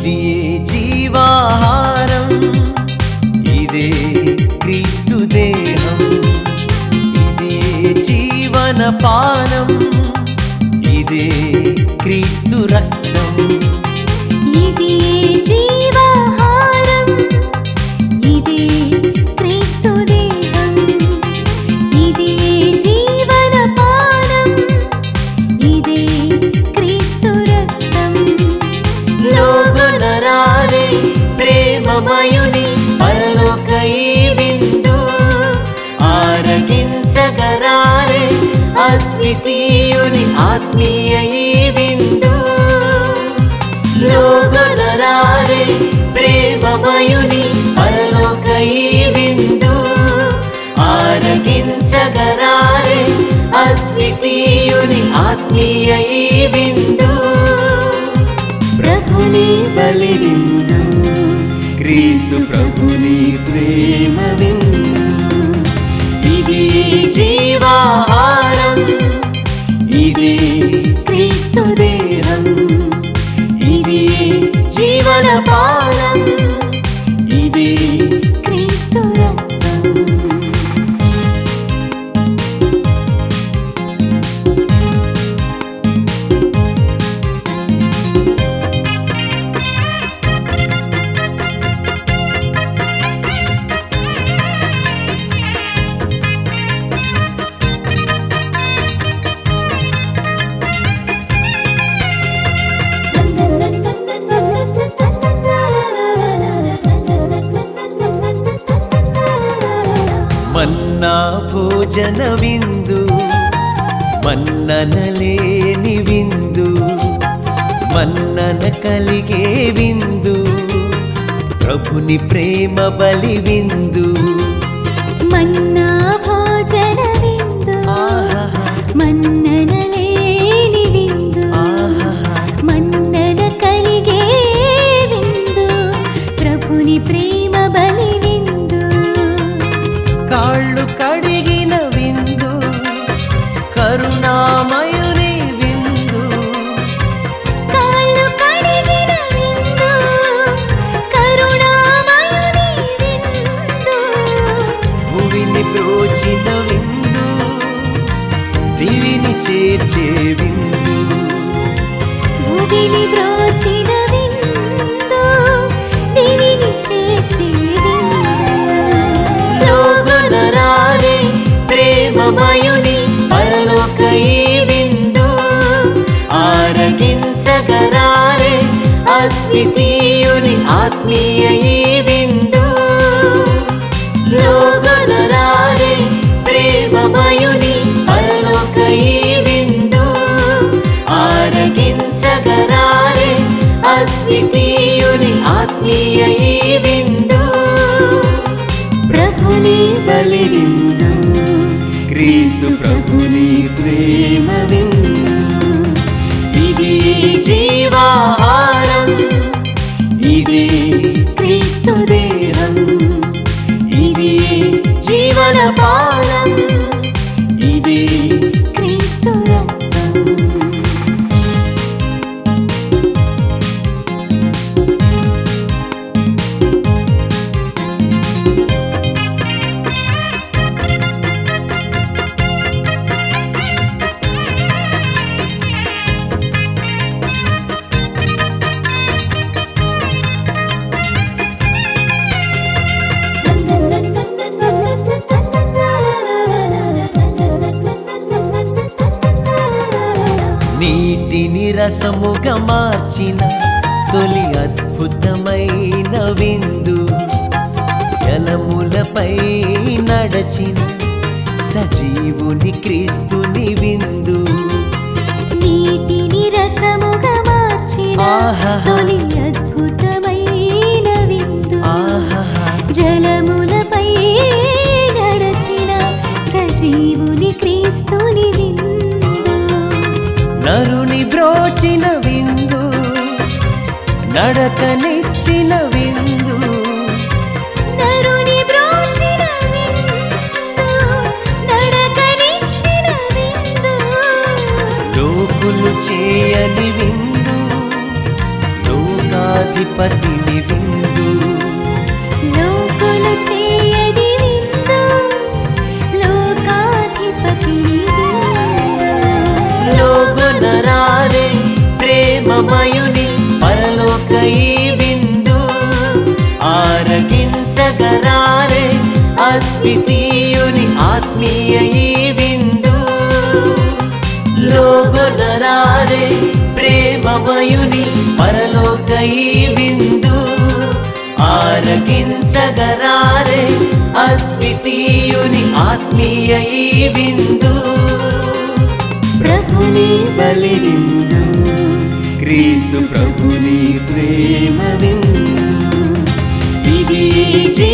ఇది ఏ జీవాహారం ఇదే క్రీస్తు దేహం ఇది ఏ జీవన పానం ఇదే క్రీస్తు రక్తం ఇది జీవాహారం ఇది క్రీస్తు దేహం ఇది జీవన పానం ఇది క్రీస్తు రక్తం లోగునరారే ప్రేమమయుని పరలోక ఈ విందు ఆరగించగరారే అద్వితీయుని ఆత్మీయ ఈ విందు లోగునరారే ప్రేమమయుని పరలోక ఈ విందు ఆరగించగరారే అద్వితీయుని ఆత్మీయ ఈ విందు ప్రభుని బలి విందు క్రీస్తు ప్రభుని ప్రేమ విందు ఇది జీవాహారం ఇది క్రీస్తు దేహం ఇది జీవన పానం ఇది క్రీస్తు రక్తం మన్నా భోజన విందు మన్ననలేని విందు మన్నన కలిగే విందు ప్రభుని ప్రేమ బలి విందు మన్నా భోజన విందు ఆహాహా, మన్నన లేని విందు ఆహాహా. మన్నన కలిగే విందు ప్రభుని ప్రేమ బలి విందు కాళ్ళు కడిగిన విందు కరుణామయుని విందు కాళ్ళు కడిగిన విందు కరుణామయుని విందు భువిని బ్రోచిన విందు దివిని చేర్చే విందు భూమిని బ్రోచిన విందు దివిని చేర్చే విందు లోగునరారే ప్రేమమయుని పరలోక ఈ విందు ఆరగించగరారే అద్వితీయుని ఆత్మీయ ఈ విందు లోగునరారే ప్రేమమయుని పరలోక ఈ విందు ఆరగించగరారే అద్వితీయుని ఆత్మీయ ఈ విందు ప్రభుని బలి విందు క్రీస్తు ప్రభుని ప్రేమ విందు ఇది జీవాహారం ఇది క్రీస్తు దేహం ఇది జీవన పానం ఇది క్రీస్తు రక్తం నీటిని రసముగా మార్చిన తొలి అద్భుతమైన విందు జలములపై నడచిన సజీవుని క్రీస్తుని విందు నీటిని రసముగా మార్చిన ఆహాహా. తొలి అద్భుతమైన విందు ఆహాహా జలములపై నడచిన సజీవుని క్రీస్తుని విందు నరుని బ్రోచిన విందు నడకనిచ్చిన విందు నరుని బ్రోచిన విందు నడకనిచ్చిన విందు లోకులు చేయని విందు లోకాధి లోకాధిపతిని విందు లోకులు చేయని విందు లోకాధిపతిని విందు లోగునరారే ప్రేమమయుని పరలోక ఈ విందు ఆరగించగరారే అద్వితీయుని ఆత్మీయ ఈ విందు లోగునరారే ప్రేమమయుని పరలోక ఈ విందు ఆరగించగరారే అద్వితీయుని ఆత్మీయ ఈ విందు ప్రభుని బలి విందు క్రీస్తు ప్రభుని ప్రేమ విందు ఇది